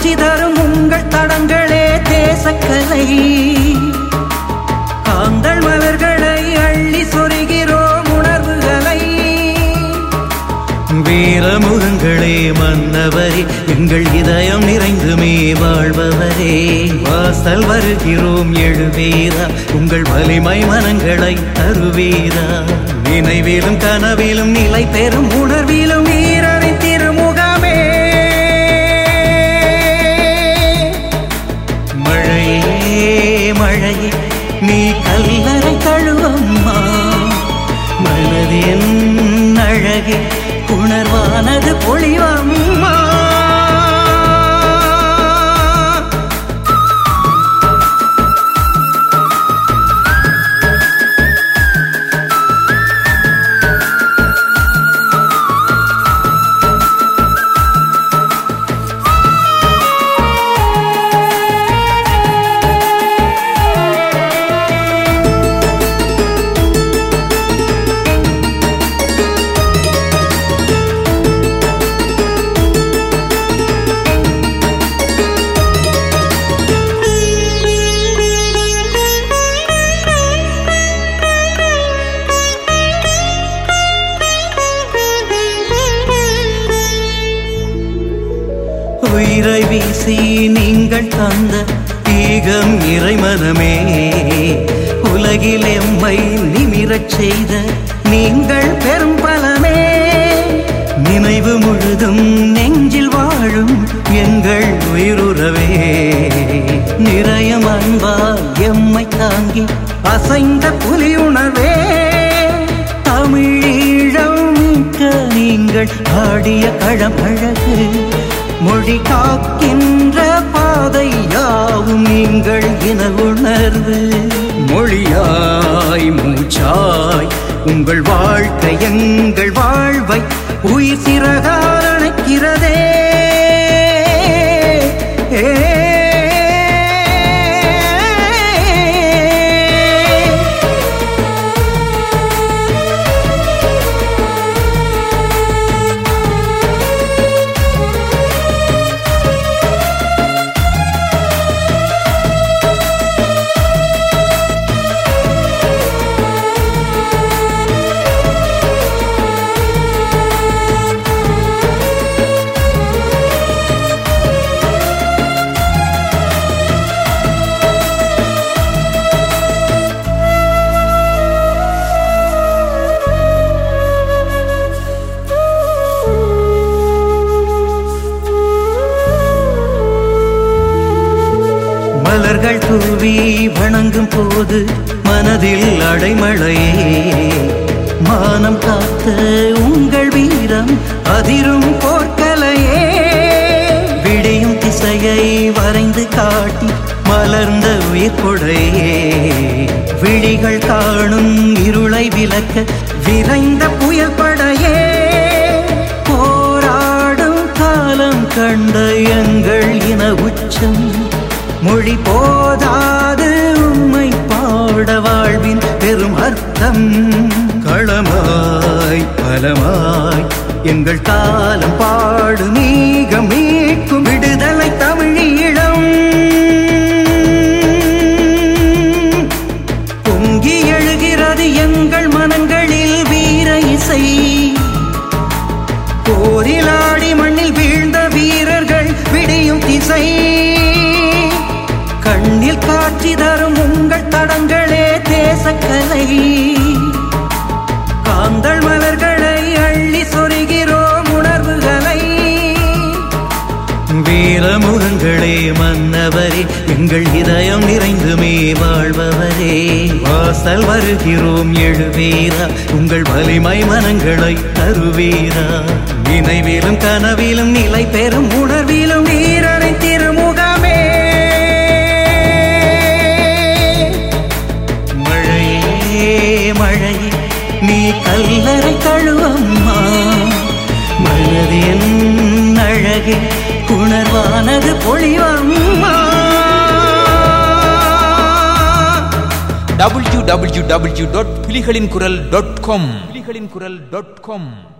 காட்சி தரும் உங்கள் தடங்களே தேசக்கலை காந்தள் மலர்களை அள்ளி சொருகிறோம் உணர்வுகளை வீரமுகங்களே மன்னவரே எங்கள் இதயம் நிறைந்துமே வாழ்பவரே வாசல் வருகிறோம் எழுவீரா உங்கள் வலிமை மனங்களை தருவீரா நினைவிலும் கனவிலும் நிலை பெறும் உணர்விலும் வீரரின் திருமுகமே மழையே மழையே நீ கல்லறை தழுவம்மா மனதின் அழகே உணர்வானது பொழிவம்மா உயிரை வீசி நீங்கள் தந்த ஈகம் இறைமனமே உலகில் எம்மை நிமிரச் செய்த நீங்கள் பெரும் பலமே நினைவு முழுதும் நெஞ்சில் வாழும் எங்கள் உயிருறவே நிறையம் அன்பால் எம்மை தாங்கி அசைந்த புலி உணர்வே தமிழீழம் மிக்க நீங்கள் ஆடிய களமழகு மொழி காக்கின்ற பாதை யாவும் நீங்கள் இன உணர்வு மொழியாய் மூச்சாய் உங்கள் வாழ்க்கை எங்கள் வாழ்வை உயிர் சிறகால் அணைக்கிறதே ஏ மலர்கள் தூவி வணங்கும் போது மனதில் அடைமழையே மானம் காத்த உங்கள் வீரம் அதிரும் போர்க்கலையே விடியும் திசையை வரைந்து காட்டி மலர்ந்த உயிர் கொடையே விழிகள் காணும் இருளை விளக்க விரைந்த புயல் படையே போராடும் காலம் கண்ட எங்கள் இன உச்சம் மொழி போதாது உம்மை பாட வாழ்வின் பெரும் அர்த்தம் களமாய் பலமாய் எங்கள் காலம் பாடு மீக மீட்கும் விடுதலை தமிழீழம் பொங்கி எழுகிறது எங்கள் மனங்களில் வீர இசை போரிலாடி மண்ணில் வீழ்ந்த வீரர்கள் விடியும் திசை கண்ணில் காட்சி தரும் உங்கள் தடங்களே தேசக்கலை காந்தள் மலர்களை அள்ளி சொருகிறோம் உணர்வுகளை வீரமுகங்களே மன்னவரே எங்கள் இதயம் நிறைந்துமே வாழ்பவரே வாசல் வருகிறோம் எழுவீரா உங்கள் வலிமை மனங்களை தருவீரா நினைவிலும் கனவிலும் நிலை பெறும் உணர்விலும் வீரரின் திருமுகமே மழையே மழையே நீ கல்லறை தழுவம்மா மனதின் அழகே உணர்வானது பொழிவம்மா டபிள்யூ டபிள்யூ டபிள்யூ டாட் புலிகளின் குரல் டாட் காம் புலிகளின் குரல் டாட் காம்